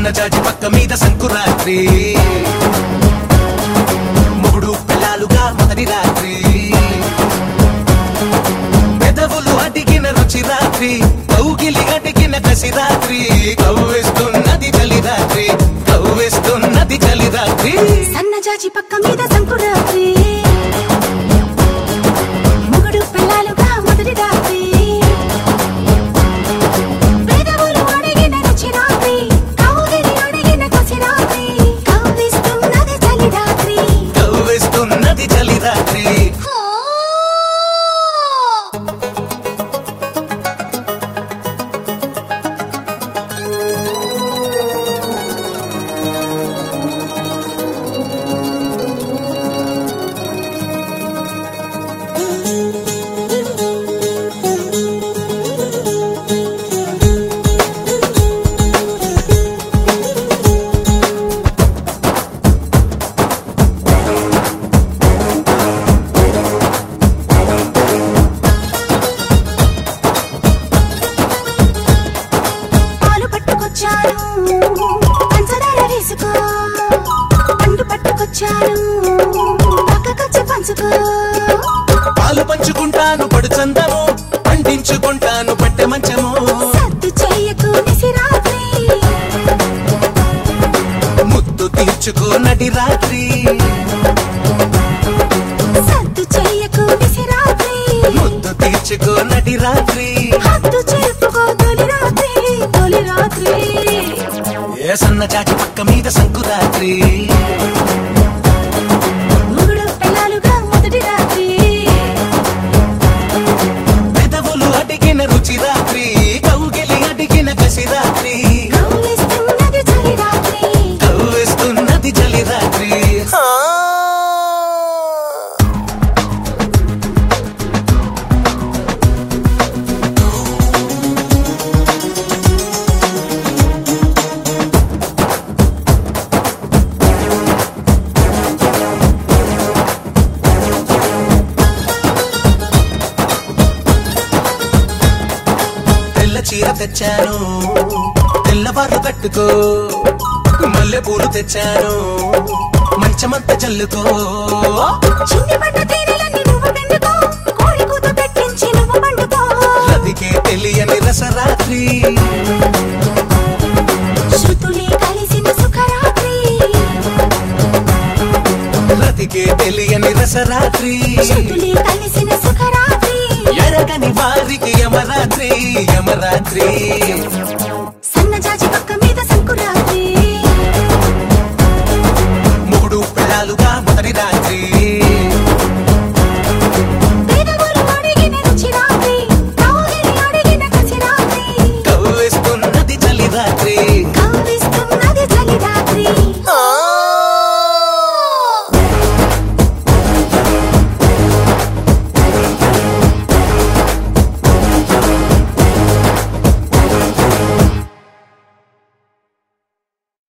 సన్నజాజి పక్క మీద సంకురాత్రి మొగుడు పిల్లాలుగా మొదటి రాత్రి పెదవులు అడిగిన రుచి రాత్రి కౌగిలి అడిగిన కసి రాత్రి కవ్విస్తున్నది చలి రాత్రి కవ్విస్తున్నది చలి రాత్రి సన్నజాజి పక్క మీద సంకురాత్రి మొగుడు పిల్లలుగా మొదటి రాత్రి పెదవులు అడిగిన రుచి రాత్రి కౌగిలి అడిగిన కసి రాత్రి కవ్విస్తున్నది చలి రాత్రి కవ్విస్తున్నది చలి రాత్రి పాలు పట్టుకొచ్చాను పంచదార వేసుకో పండు పట్టుకొచ్చాను పక్కకొచ్చి పంచుకో పాలు పంచుకుంటాను పడు చందము పండించుకుంటాను పట్టె మంచము సద్దు చెయ్యకు నిసిరాత్రి ముద్దు తీర్చుకో నటి రాత్రి సద్దు చెయ్యకు నిసిరాత్రి ముద్దు తీర్చుకో నటి రాత్రి హద్దు చెప్పుకో తొలి రాత్రి తొలి రాత్రి ఏ సన్నజాజి పక్క మీద సంకురాత్రి మొగుడు పిల్లలుగా మొదటి రాత్రి పెదవులు అడిగిన రుచి రాత్రి కౌగిలి అడిగిన కసి రాత్రి కవ్విస్తున్నది చలి రాత్రి కవ్విస్తున్నది చలి రాత్రి హా. తెల్ల చీర తెచ్చాను తెల్లవారు కట్టుకో మల్లె పూలు తెచ్చాను మంచమంత చల్లుకో చిన్ని పట్ట తీరలన్నీ నువ్వు పిండుకో కోడి కూత పెట్టించి నువ్వు పండుకో రతికే తెలియని రసరాత్రి శృతులే కలిసిన సుఖరాత్రి రతికే తెలియని రసరాత్రి శృతులే కలిసిన సుఖరాత్రి ఎరగని వారికి యమరాత్రి యమరాత్రి